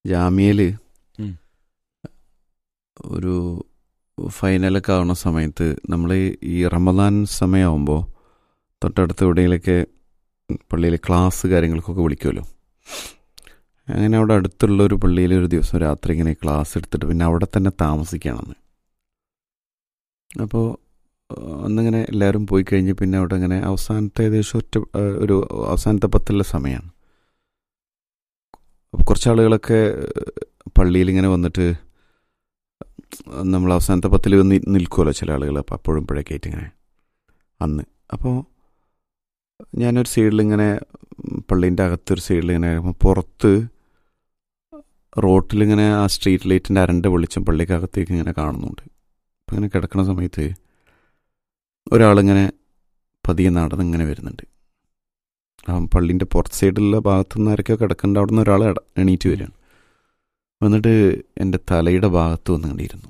ജാമ്യയിൽ ഉം. ഒരു ഫൈനലൊക്കെ ആവുന്ന സമയത്ത് നമ്മൾ ഈ റമദാൻ സമയമാകുമ്പോൾ തൊട്ടടുത്ത് എവിടെയെങ്കിലൊക്കെ പള്ളിയിൽ ക്ലാസ് കാര്യങ്ങൾക്കൊക്കെ വിളിക്കുമല്ലോ അങ്ങനെ അവിടെ അടുത്തുള്ള ഒരു പള്ളിയിൽ ഒരു ദിവസം രാത്രി ഇങ്ങനെ ക്ലാസ് എടുത്തിട്ട് പിന്നെ അവിടെ തന്നെ താമസിക്കുകയാണെന്ന് അപ്പോൾ അന്നിങ്ങനെ എല്ലാവരും പോയി കഴിഞ്ഞ് പിന്നെ അവിടെ ഇങ്ങനെ അവസാനത്തെ ഏകദേശം ഒറ്റ ആ, ഒരു അവസാനത്തെ പത്തുള്ള സമയമാണ് അപ്പോൾ കുറച്ച് ആളുകളൊക്കെ പള്ളിയിൽ ഇങ്ങനെ വന്നിട്ട് നമ്മൾ അവസാനത്തെ പത്തിൽ വന്ന് നിൽക്കുമല്ലോ ചില ആളുകൾ അപ്പോൾ അപ്പോഴും ഇപ്പോഴൊക്കെ ഇങ്ങനെ അന്ന് അപ്പോൾ ഞാനൊരു സൈഡിൽ ഇങ്ങനെ പള്ളീൻ്റെ അകത്തൊരു സൈഡിൽ ഇങ്ങനെ ആകുമ്പോൾ പുറത്ത് റോട്ടിലിങ്ങനെ ആ സ്ട്രീറ്റ് ലൈറ്റിൻ്റെ അരണ്ട വെളിച്ചം പള്ളിക്കകത്തേക്ക് ഇങ്ങനെ കാണുന്നുണ്ട് അപ്പം ഇങ്ങനെ കിടക്കുന്ന സമയത്ത് ഒരാളിങ്ങനെ പതിയെ നടന്ന് ഇങ്ങനെ വരുന്നുണ്ട് ആ പള്ളീൻ്റെ പുറത്ത് സൈഡിലുള്ള ഭാഗത്തു നിന്ന് ആരൊക്കെയോ കിടക്കുന്നുണ്ട് അവിടെ നിന്ന് ഒരാൾ എട- എണീറ്റ് വരികയാണ് വന്നിട്ട് എൻ്റെ തലയുടെ ഭാഗത്ത് വന്ന് കണ്ടിരുന്നു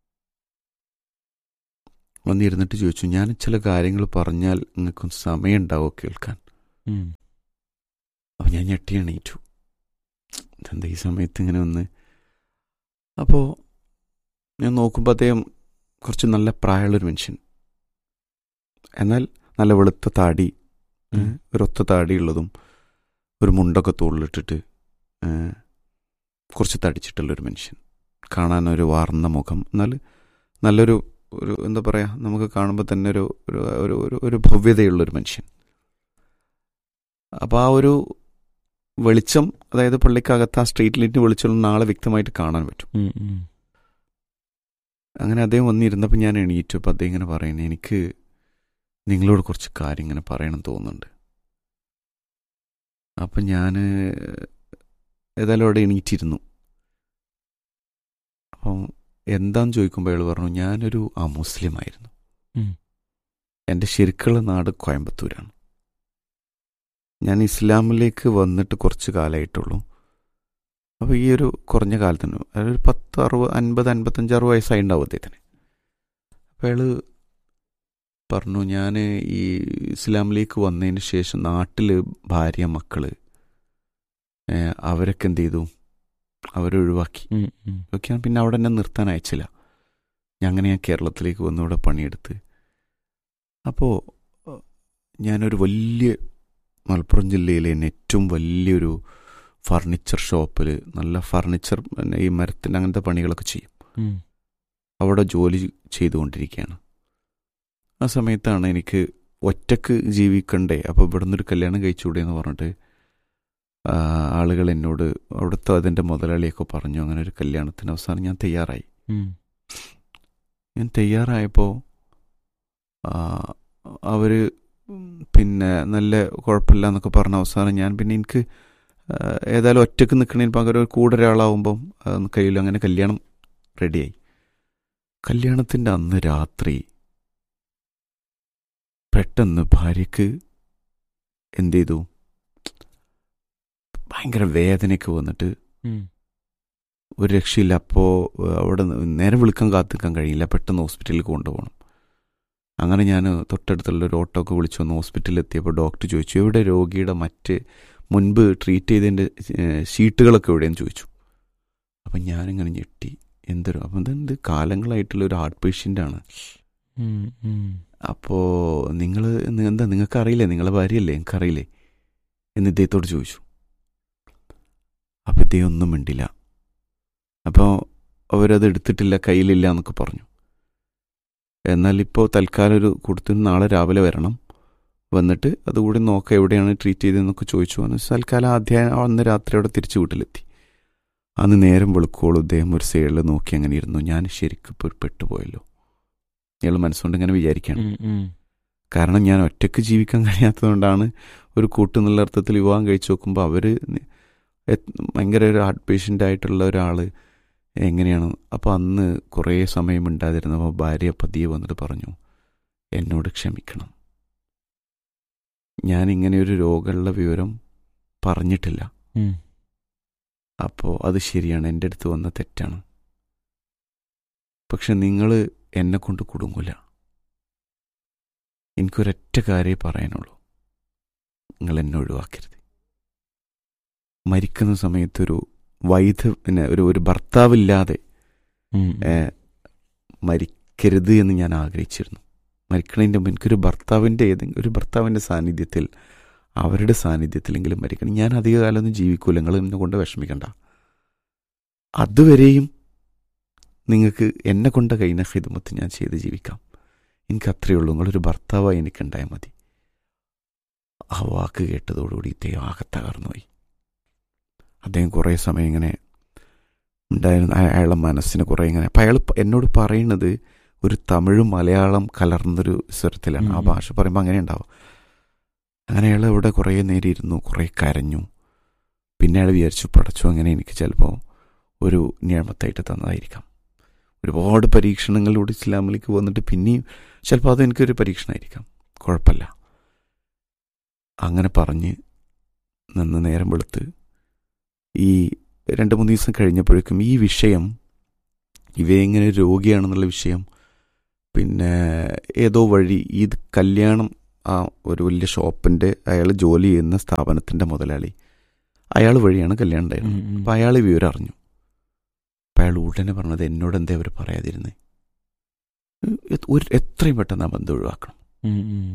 വന്നിരുന്നിട്ട് ചോദിച്ചു ഞാൻ ചില കാര്യങ്ങൾ പറഞ്ഞാൽ നിങ്ങൾക്കും സമയം ഉണ്ടാവോ കേൾക്കാൻ ഉം. അപ്പോൾ ഞാൻ ഞെട്ടി എണീറ്റു ഇതെന്താ ഈ സമയത്ത് ഇങ്ങനെ വന്ന് അപ്പോൾ ഞാൻ നോക്കുമ്പോൾ അദ്ദേഹം കുറച്ച് നല്ല പ്രായമുള്ളൊരു മനുഷ്യൻ എന്നാൽ നല്ല വെളുത്ത താടി ഏ, ഉം. ഒരൊത്ത താടിയുള്ളതും ഒരു മുണ്ടൊക്കെ തോളിലിട്ടിട്ട് ഏ, കുറച്ച് തടിച്ചിട്ടുള്ളൊരു മനുഷ്യൻ കാണാൻ ഒരു വാർന്ന മുഖം എന്നാൽ നല്ലൊരു ഒരു എന്താ പറയുക നമുക്ക് കാണുമ്പോൾ തന്നെ ഒരു ഒരു ഒരു ഒരു ഒരു ഭവ്യതയുള്ളൊരു മനുഷ്യൻ അപ്പോൾ ആ ഒരു വെളിച്ചം അതായത് പള്ളിക്കകത്ത് ആ സ്ട്രീറ്റ് ലൈറ്റിന് വെളിച്ചം നാളെ വ്യക്തമായിട്ട് കാണാൻ പറ്റും ഉം, ഉം. അങ്ങനെ അദ്ദേഹം വന്നിരുന്നപ്പോൾ ഞാൻ എണീറ്റു അപ്പോൾ അദ്ദേഹം ഇങ്ങനെ പറയുന്നത് എനിക്ക് നിങ്ങളോട് കുറച്ച് കാര്യം ഇങ്ങനെ പറയണം തോന്നുന്നുണ്ട് അപ്പം ഞാൻ ഏതായാലും അവിടെ എണീറ്റിരുന്നു അപ്പം എന്താന്ന് ചോദിക്കുമ്പോൾ അയാൾ പറഞ്ഞു ഞാനൊരു അമുസ്ലിം ആയിരുന്നു ഉം. എൻ്റെ ശരിക്കുള്ള നാട് കോയമ്പത്തൂരാണ് ഞാൻ ഇസ്ലാമിലേക്ക് വന്നിട്ട് കുറച്ച് കാലമായിട്ടുള്ളൂ അപ്പോൾ ഈ ഒരു കുറഞ്ഞ കാലത്തിന് അതായത് ഒരു പത്ത് അറുപത് അൻപത് അൻപത്തഞ്ച് അറുപത് വയസ്സായിട്ടുണ്ടാവും അദ്ദേഹത്തിന് അപ്പോൾ അയാൾ പറഞ്ഞു ഞാൻ ഈ ഇസ്ലാമിലേക്ക് വന്നതിന് ശേഷം നാട്ടിൽ ഭാര്യ മക്കള് ഏ, അവരൊക്കെ എന്ത് ചെയ്തു അവരെ ഒഴിവാക്കി ഉം, ഉം. ഒക്കെയാണ് പിന്നെ അവിടെ എന്നെ നിർത്താൻ അയച്ചില്ല ഞാൻ അങ്ങനെ ഞാൻ കേരളത്തിലേക്ക് വന്ന് ഇവിടെ പണിയെടുത്ത് അപ്പോൾ ഞാനൊരു വലിയ മലപ്പുറം ജില്ലയിലെ തന്നെ ഏറ്റവും വലിയൊരു ഫർണിച്ചർ ഷോപ്പിൽ നല്ല ഫർണിച്ചർ പിന്നെ ഈ മരത്തിൻ്റെ അങ്ങനത്തെ പണികളൊക്കെ ചെയ്യും ഉം. ആ അവിടെ ജോലി ചെയ്തുകൊണ്ടിരിക്കുകയാണ് ആ സമയത്താണ് എനിക്ക് ഒറ്റക്ക് ജീവിക്കണ്ടേ അപ്പോൾ ഇവിടെ നിന്നൊരു കല്യാണം കഴിച്ചുകൂടെ എന്ന് പറഞ്ഞിട്ട് ആ, ആളുകൾ എന്നോട് അവിടുത്തെ അതിൻ്റെ മുതലാളിയൊക്കെ പറഞ്ഞു അങ്ങനെ ഒരു കല്യാണത്തിന് അവസാനം ഞാൻ തയ്യാറായി ഉം. ഞാൻ തയ്യാറായപ്പോൾ അവർ പിന്നെ നല്ല കുഴപ്പമില്ല എന്നൊക്കെ പറഞ്ഞ അവസാനം ഞാൻ പിന്നെ എനിക്ക് ആ, ഏതായാലും ഒറ്റക്ക് നിൽക്കണതിന് പകരം ഒരു കൂടെ ഒരാളാവുമ്പം കയ്യിൽ അങ്ങനെ കല്യാണം റെഡിയായി കല്യാണത്തിൻ്റെ അന്ന് രാത്രി പെട്ടെന്ന് ഭാര്യക്ക് എന്ത് ചെയ്തു ഭയങ്കര വേദനയൊക്കെ വന്നിട്ട് ഉം. ഒരു രക്ഷയില്ല അപ്പോൾ അവിടെ ന- നേരെ വിളിക്കാൻ കാത്തു നിൽക്കാൻ കഴിയില്ല പെട്ടെന്ന് ഹോസ്പിറ്റലിൽ കൊണ്ടുപോകണം അങ്ങനെ ഞാൻ തൊട്ടടുത്തുള്ള ഒരു ഓട്ടോ ഒക്കെ വിളിച്ചു വന്ന് ഹോസ്പിറ്റലിൽ എത്തിയപ്പോൾ ഡോക്ടർ ചോദിച്ചു എവിടെ രോഗിയുടെ മറ്റ് മുൻപ് ട്രീറ്റ് ചെയ്തതിൻ്റെ ഏഹ്, ഷീട്ടുകളൊക്കെ എവിടെയെന്ന് ചോദിച്ചു അപ്പം ഞാനിങ്ങനെ ഞെട്ടി എന്തൊരു അപ്പം ഇതെന്ത് കാലങ്ങളായിട്ടുള്ള ഒരു ഹാർട്ട് പേഷ്യൻ്റാണ് ഉം, ഉം. അപ്പോൾ നിങ്ങൾ എന്താ നിങ്ങൾക്ക് അറിയില്ലേ നിങ്ങളെ ഭാര്യയല്ലേ എനിക്കറിയില്ലേ എന്ന് ഇദ്ദേഹത്തോട് ചോദിച്ചു അപ്പോൾ ഇദ്ദേഹം ഒന്നും മിണ്ടില്ല അപ്പോൾ അവരത് എടുത്തിട്ടില്ല കയ്യിലില്ല എന്നൊക്കെ പറഞ്ഞു എന്നാൽ ഇപ്പോൾ തൽക്കാലം ഒരു കൊടുത്തിന് നാളെ രാവിലെ വരണം വന്നിട്ട് അതുകൂടി നോക്കാം എവിടെയാണ് ട്രീറ്റ് ചെയ്തതെന്നൊക്കെ ചോദിച്ചു എന്ന് വെച്ചാൽ തൽക്കാലം ആദ്യം അന്ന് രാത്രി അവിടെ തിരിച്ചു വീട്ടിലെത്തി അന്ന് നേരം വെളുക്കോളും ഇദ്ദേഹം ഒരു സൈഡിൽ നോക്കി അങ്ങനെ ഇരുന്നു ഞാൻ ശരിക്കും ഇപ്പോൾ പെട്ടുപോയല്ലോ ഇയാൾ മനസ്സുകൊണ്ട് ഇങ്ങനെ വിചാരിക്കുകയാണ് ഉം, ഉം. കാരണം ഞാൻ ഒറ്റയ്ക്ക് ജീവിക്കാൻ കഴിയാത്തതുകൊണ്ടാണ് ഒരു കൂട്ടെന്നുള്ള അർത്ഥത്തിൽ വിവാഹം കഴിച്ചു നോക്കുമ്പോൾ അവർ ഭയങ്കര ഒരു ഹാർട്ട് പേഷ്യൻ്റ് ആയിട്ടുള്ള ഒരാൾ എങ്ങനെയാണ് അപ്പോൾ അന്ന് കുറേ സമയം ഉണ്ടാതിരുന്നപ്പോൾ ഭാര്യ പതിയെ വന്നിട്ട് പറഞ്ഞു എന്നോട് ക്ഷമിക്കണം ഞാൻ ഇങ്ങനെ ഒരു രോഗമുള്ള വിവരം പറഞ്ഞിട്ടില്ല ഉം. അപ്പോൾ അത് ശരിയാണ് എൻ്റെ അടുത്ത് വന്ന തെറ്റാണ് പക്ഷെ നിങ്ങൾ എന്നെ കൊണ്ട് കുടുങ്ങൂല എനിക്കൊരൊറ്റ കാര്യമേ പറയാനുള്ളൂ നിങ്ങൾ എന്നെ ഒഴിവാക്കരുത് മരിക്കുന്ന സമയത്തൊരു വൈധ പിന്നെ ഒരു ഒരു ഭർത്താവില്ലാതെ ഉം. ഏ, മരിക്കരുത് എന്ന് ഞാൻ ആഗ്രഹിച്ചിരുന്നു മരിക്കണതിൻ്റെ മുമ്പ് എനിക്കൊരു ഭർത്താവിൻ്റെ ഏതെങ്കിലും ഒരു ഭർത്താവിൻ്റെ സാന്നിധ്യത്തിൽ അവരുടെ സാന്നിധ്യത്തിലെങ്കിലും മരിക്കണം ഞാൻ അധിക കാലമൊന്നും ജീവിക്കൂല നിങ്ങൾ എന്നെ കൊണ്ട് വിഷമിക്കണ്ട അതുവരെയും നിങ്ങൾക്ക് എന്നെ കൊണ്ട് കഴിയുന്ന ഹിദ്മത്ത് ഞാൻ ചെയ്ത് ജീവിക്കാം എനിക്ക് അത്രയേ ഉള്ളൂ നിങ്ങളൊരു ഭർത്താവായി എനിക്കുണ്ടായാൽ മതി ആ വാക്ക് കേട്ടതോടുകൂടി ഇദ്ദേഹം ആകെ തകർന്നുപോയി അദ്ദേഹം കുറേ സമയം ഇങ്ങനെ ഉണ്ടായിരുന്ന അയ- അയാളുടെ മനസ്സിന് കുറേ ഇങ്ങനെ അപ്പം അയാൾ പ- എന്നോട് പറയുന്നത് ഒരു തമിഴും മലയാളം കലർന്നൊരു സ്വരത്തിലാണ് ആ ഉം. ഭാഷ പറയുമ്പോൾ അങ്ങനെ ഉണ്ടാവും അങ്ങനെ അയാൾ ഇവിടെ കുറേ നേരം ഇരുന്നു കുറേ കരഞ്ഞു പിന്നെ അയാൾ വിചാരിച്ചു പടച്ചു അങ്ങനെ എനിക്ക് ചിലപ്പോൾ ഒരു നിയമത്തായിട്ട് തന്നതായിരിക്കാം ഒരുപാട് പരീക്ഷണങ്ങളിലൂടെ ഇസ്ലാമിലേക്ക് വന്നിട്ട് പിന്നെയും ചിലപ്പോൾ അത് എനിക്കൊരു പരീക്ഷണമായിരിക്കാം കുഴപ്പമില്ല അങ്ങനെ പറഞ്ഞ് നിന്ന് നേരം വെളുത്ത് ഈ രണ്ട് മൂന്ന് ദിവസം കഴിഞ്ഞപ്പോഴേക്കും ഈ വിഷയം ഇവയെങ്ങനെ രോഗിയാണെന്നുള്ള വിഷയം പിന്നെ ഏതോ വഴി ഈ കല്യാണം ആ ഒരു വലിയ ഷോപ്പിൻ്റെ അയാൾ ജോലി ചെയ്യുന്ന സ്ഥാപനത്തിൻ്റെ മുതലാളി അയാൾ വഴിയാണ് കല്യാണം ഉണ്ടായിരുന്നത് ഉം, ഉം. അപ്പം അയാൾ ഈ വിവരം അറിഞ്ഞു അപ്പം അയാൾ ഉടനെ പറഞ്ഞത് എന്നോട് എന്തേ അവർ പറയാതിരുന്നേ എ- ഒരു എത്രയും പെട്ടെന്ന് ആ ബന്ധം ഒഴിവാക്കണം ഉം, ഉം.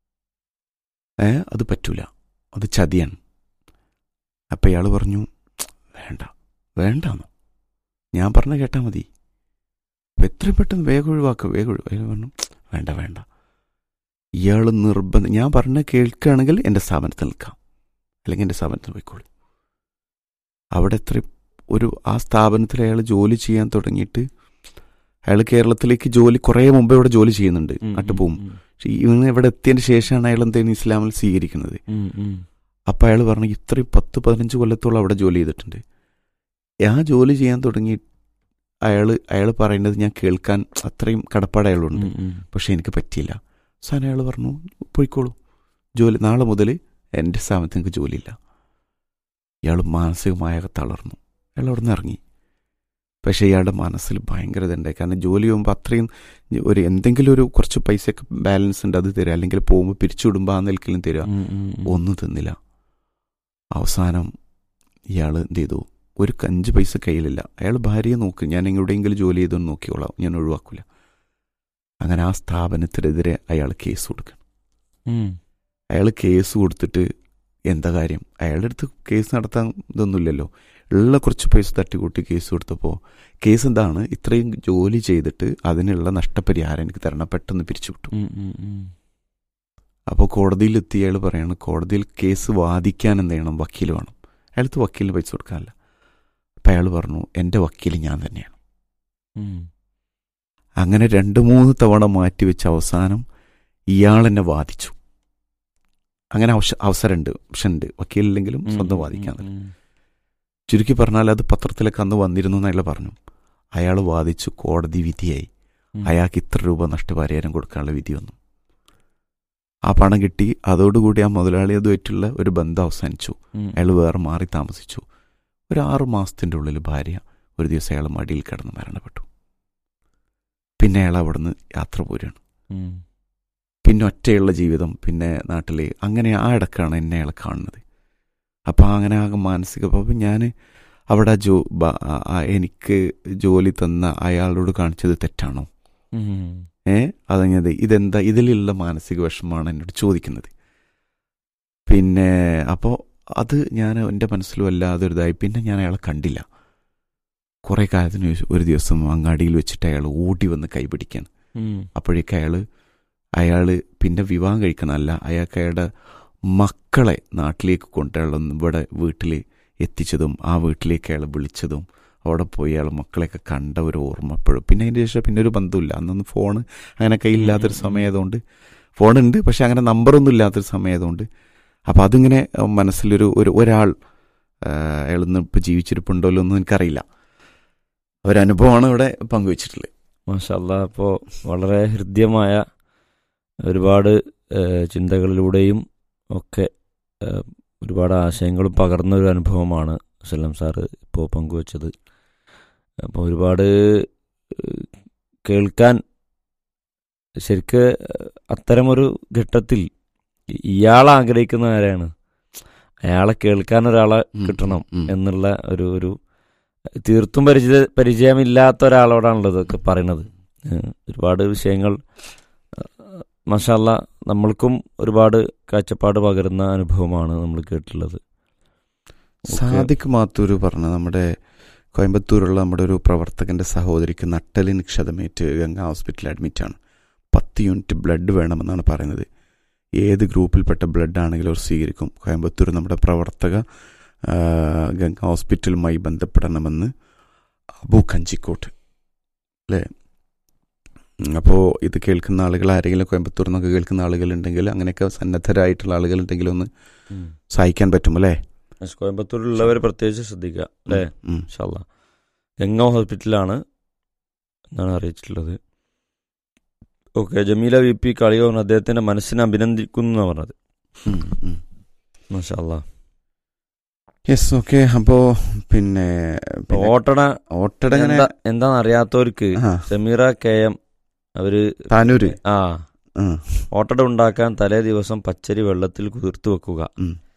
ഏ അത് പറ്റൂല അത് ചതിയാണ് അപ്പം ഇയാൾ പറഞ്ഞു വേണ്ട വേണ്ടാന്നോ ഞാൻ പറഞ്ഞ കേട്ടാൽ മതി അപ്പം എത്രയും പെട്ടെന്ന് വേഗം ഒഴിവാക്കുക വേഗം ഒഴിവാക്കുക അയാൾ പറഞ്ഞു വേണ്ട വേണ്ട ഇയാൾ നിർബന്ധം ഞാൻ പറഞ്ഞ കേൾക്കുകയാണെങ്കിൽ എൻ്റെ സ്ഥാപനത്തിൽ നിൽക്കാം അല്ലെങ്കിൽ എൻ്റെ സ്ഥാപനത്തിൽ പോയിക്കോളൂ അവിടെ എത്ര ഒരു ആ സ്ഥാപനത്തിൽ അയാൾ ജോലി ചെയ്യാൻ തുടങ്ങിയിട്ട് അയാൾ കേരളത്തിലേക്ക് ജോലി കുറേ മുമ്പേ ഇവിടെ ജോലി ചെയ്യുന്നുണ്ട് ഉം, നാട്ടിൽ ഉം, പോവും ഉം. പക്ഷേ ഇവന് ഇവിടെ എത്തിയതിന് ശേഷമാണ് അയാൾ എന്തെങ്കിലും ഇസ്ലാമിൽ സ്വീകരിക്കുന്നത് ഉം, ഉം. അപ്പം അയാൾ പറഞ്ഞു ഇത്രയും പത്ത് പതിനഞ്ച് കൊല്ലത്തോളം അവിടെ ജോലി ചെയ്തിട്ടുണ്ട് ആ ജോലി ചെയ്യാൻ തുടങ്ങി അയാൾ അയാൾ പറയുന്നത് ഞാൻ കേൾക്കാൻ അത്രയും കടപ്പാട് അയാളുണ്ട് ഉം, ഉം. പക്ഷെ എനിക്ക് പറ്റിയില്ല സാധനം അയാൾ പറഞ്ഞു പോയിക്കോളൂ ജോലി നാളെ മുതൽ എൻ്റെ സ്ഥാപനത്തിൽ എനിക്ക് ജോലിയില്ല ഇയാൾ മാനസികമായ തളർന്നു അയാൾ അവിടെ നിന്ന് ഇറങ്ങി പക്ഷേ ഇയാളുടെ മനസ്സിൽ ഭയങ്കര ഇതുണ്ടായി കാരണം ജോലി ചെയ്യുമ്പോൾ അത്രയും ഒരു എന്തെങ്കിലും ഒരു കുറച്ച് പൈസയൊക്കെ ബാലൻസ് ഉണ്ട് അത് തരിക അല്ലെങ്കിൽ പോകുമ്പോൾ പിരിച്ചുവിടുമ്പോൾ ആ നിൽക്കലും തരിക ഉം, ഉം, ഉം. ഒന്നും തന്നില്ല അവസാനം ഇയാൾ എന്ത് ചെയ്തു ഒരു അഞ്ച് പൈസ കയ്യിലില്ല അയാൾ ഭാര്യയെ നോക്ക് ഞാൻ എവിടെയെങ്കിലും ജോലി ചെയ്തൊന്ന് നോക്കിക്കോളാം ഞാൻ ഒഴിവാക്കില്ല അങ്ങനെ ആ സ്ഥാപനത്തിനെതിരെ അയാൾ കേസ് കൊടുക്കണം ഉം. അയാൾ കേസ് കൊടുത്തിട്ട് എന്താ കാര്യം അയാളുടെ അടുത്ത് കേസ് നടത്താൻ ഇതൊന്നുമില്ലല്ലോ ഉള്ള കുറച്ച് പൈസ തട്ടിക്കൂട്ടി കേസ് കൊടുത്തപ്പോൾ കേസ് എന്താണ് ഇത്രയും ജോലി ചെയ്തിട്ട് അതിനുള്ള നഷ്ടപരിഹാരം എനിക്ക് തരണം പെട്ടെന്ന് പിരിച്ചുവിട്ടു ഉം, ഉം, ഉം. അപ്പോൾ കോടതിയിലെത്തി അയാൾ പറയാണ് കോടതിയിൽ കേസ് വാദിക്കാൻ എന്ത് ചെയ്യണം വക്കീൽ വേണം അയാൾക്ക് വക്കീലിന് പൈസ കൊടുക്കാനല്ല അപ്പം അയാൾ പറഞ്ഞു എൻ്റെ വക്കീൽ ഞാൻ തന്നെയാണ് ഉം. അങ്ങനെ രണ്ട് മൂന്ന് തവണ മാറ്റിവെച്ച അവസാനം ഇയാൾ എന്നെ വാദിച്ചു അങ്ങനെ അവസ- അവസരമുണ്ട് ഓപ്ഷനുണ്ട് വക്കീലില്ലെങ്കിലും ഉം, സ്വന്തം ഉം, വാദിക്കാൻ ഉം, ഉം. ചുരുക്കി പറഞ്ഞാൽ അത് പത്രത്തിലൊക്കെ അന്ന് വന്നിരുന്നു എന്ന് അയാൾ പറഞ്ഞു അയാൾ വാദിച്ചു കോടതി വിധിയായി ഉം. അയാൾക്ക് ഇത്ര രൂപ നഷ്ടപരിഹാരം കൊടുക്കാനുള്ള വിധി വന്നു ആ പണം കിട്ടി അതോടുകൂടി ആ മുതലാളി അതുമായിട്ടുള്ള ഒരു ബന്ധം അവസാനിച്ചു ഉം. അയാൾ വേറെ മാറി താമസിച്ചു ഒരു ആറു മാസത്തിൻ്റെ ഉള്ളിൽ ഭാര്യ ഒരു ദിവസം അയാൾ മടിയിൽ കിടന്ന് മരണപ്പെട്ടു പിന്നെ അയാൾ അവിടുന്ന് യാത്ര പോരുകയാണ് ഉം. പിന്നെ ഒറ്റയുള്ള ജീവിതം പിന്നെ നാട്ടിൽ അങ്ങനെ ആ ഇടക്കാണ് എന്നെ അയാൾ കാണുന്നത് അപ്പം അങ്ങനെ ആകെ മാനസിക അപ്പം ഞാൻ അവിടെ ജോ ബ- ആ- ആ എനിക്ക് ജോലി തന്ന അയാളോട് കാണിച്ചത് തെറ്റാണോ ഉം. ഏ അതങ്ങനെ ഇതെന്താ ഇതിലുള്ള മാനസിക വിഷമമാണ് എന്നോട് ചോദിക്കുന്നത് പിന്നെ അപ്പോൾ അത് ഞാൻ എൻ്റെ മനസ്സിലും വല്ലാതെ ഒരു ഇതായി പിന്നെ ഞാൻ അയാളെ കണ്ടില്ല കുറേ കാലത്തിന് ശേഷം ഒരു ദിവസം അങ്ങാടിയിൽ വെച്ചിട്ട് അയാൾ ഓടി വന്ന് കൈപിടിക്കാൻ ഉം. അപ്പോഴേക്ക് അയാൾ അയാൾ പിന്നെ വിവാഹം കഴിക്കണമല്ല അയാൾക്ക് അയാളുടെ മക്കളെ നാട്ടിലേക്ക് കൊണ്ടുവരണം ഇവിടെ വീട്ടിൽ എത്തിച്ചതും ആ വീട്ടിലേക്ക് അയാൾ വിളിച്ചതും അവിടെ പോയി അയാൾ മക്കളെയൊക്കെ കണ്ട ഒരു ഓർമ്മ എപ്പോഴും പിന്നെ അതിൻ്റെ ശേഷം പിന്നെ ഒരു ബന്ധമില്ല അന്നൊന്നും ഫോൺ അങ്ങനെ കയ്യിലില്ലാത്തൊരു ഉം, ഉം. സമയമായതുകൊണ്ട് ഫോണുണ്ട് പക്ഷെ അങ്ങനെ നമ്പറൊന്നും ഇല്ലാത്തൊരു സമയമായതുകൊണ്ട് അപ്പോൾ അതിങ്ങനെ അഹ് മനസ്സിലൊരു ഒരു ഒരാൾ അയാളൊന്നും ഇപ്പോൾ ജീവിച്ചിരിപ്പുണ്ടല്ലോ ഒന്നും എനിക്കറിയില്ല ഒരനുഭവമാണ് ഇവിടെ പങ്കുവച്ചിട്ടുള്ളത് മാഷല്ല അപ്പോൾ വളരെ ഹൃദ്യമായ ഒരുപാട് ഏഹ്, ചിന്തകളിലൂടെയും ഒക്കെ ഏഹ്, ഒരുപാട് ആശയങ്ങളും പകർന്ന ഒരു അനുഭവമാണ് സലം സാറ് ഇപ്പോൾ പങ്കുവച്ചത് അപ്പോൾ ഒരുപാട് ഏഹ്, കേൾക്കാൻ ശരിക്ക് അത്തരമൊരു ഘട്ടത്തിൽ ഇ- ഇയാൾ ആഗ്രഹിക്കുന്ന ആരാണ് അയാളെ കേൾക്കാൻ ഒരാളെ ഉം, കിട്ടണം ഉം. എന്നുള്ള ഒരു ഒരു തീർത്തും പരിചയ പരിചയമില്ലാത്ത ഒരാളോടാണല്ലോ ഇതൊക്കെ പറയണത് ഏഹ് ഒരുപാട് വിഷയങ്ങൾ മഷാല്ല നമ്മൾക്കും ഒരുപാട് കാഴ്ചപ്പാട് പകരുന്ന അനുഭവമാണ് നമ്മൾ കേട്ടിട്ടുള്ളത് ഓക്കെ. സാദിഖ് മാത്തൂര് പറഞ്ഞ നമ്മുടെ കോയമ്പത്തൂരുള്ള നമ്മുടെ ഒരു പ്രവർത്തകന്റെ സഹോദരിക്ക് നട്ടലിന് ക്ഷതമേറ്റ് ഗംഗ ഹോസ്പിറ്റലിൽ അഡ്മിറ്റാണ് പത്ത് യൂണിറ്റ് ബ്ലഡ് വേണമെന്നാണ് പറയുന്നത് ഏത് ഗ്രൂപ്പിൽപ്പെട്ട ബ്ലഡ് ആണെങ്കിലും അവർ സ്വീകരിക്കും കോയമ്പത്തൂർ നമ്മുടെ പ്രവർത്തക ആ, ഗംഗ ഹോസ്പിറ്റലുമായി ബന്ധപ്പെടണമെന്ന് അബു കഞ്ചിക്കോട്ട് അല്ലേ അപ്പോൾ ഇത് കേൾക്കുന്ന ആളുകൾ ആരെങ്കിലും കോയമ്പത്തൂർ നിന്നൊക്കെ കേൾക്കുന്ന ആളുകളുണ്ടെങ്കിൽ അങ്ങനെയൊക്കെ സന്നദ്ധരായിട്ടുള്ള ആളുകളുണ്ടെങ്കിൽ ഒന്ന് സഹായിക്കാൻ പറ്റും അല്ലേ പക്ഷെ കോയമ്പത്തൂരിലുള്ളവർ പ്രത്യേകിച്ച് ശ്രദ്ധിക്കുക അല്ലേ ഉം. ഇൻഷാല്ല ഗംഗ ഹോസ്പിറ്റലാണ് എന്നാണ് അറിയിച്ചിട്ടുള്ളത് ഓക്കെ ജമീല വി പി കളിയോൻ അദ്ദേഹത്തിന്റെ മനസ്സിനെ അഭിനന്ദിക്കുന്നു എന്നാണ് പറഞ്ഞത് ഉം, ഉം. മഷാല്ല യെസ് ഓക്കെ അപ്പോ പിന്നെ പിന്നെ ഓട്ടട ഓട്ടട ഇങ്ങനെ എന്താ എന്താന്ന് അറിയാത്തവർക്ക് ആ, സമീറ കെ എം അവര് താനൂര് ആ ആ, ഓട്ടട ഉണ്ടാക്കാൻ തലേ ദിവസം പച്ചരി വെള്ളത്തിൽ കുതിർത്തു വെക്കുക ഉം.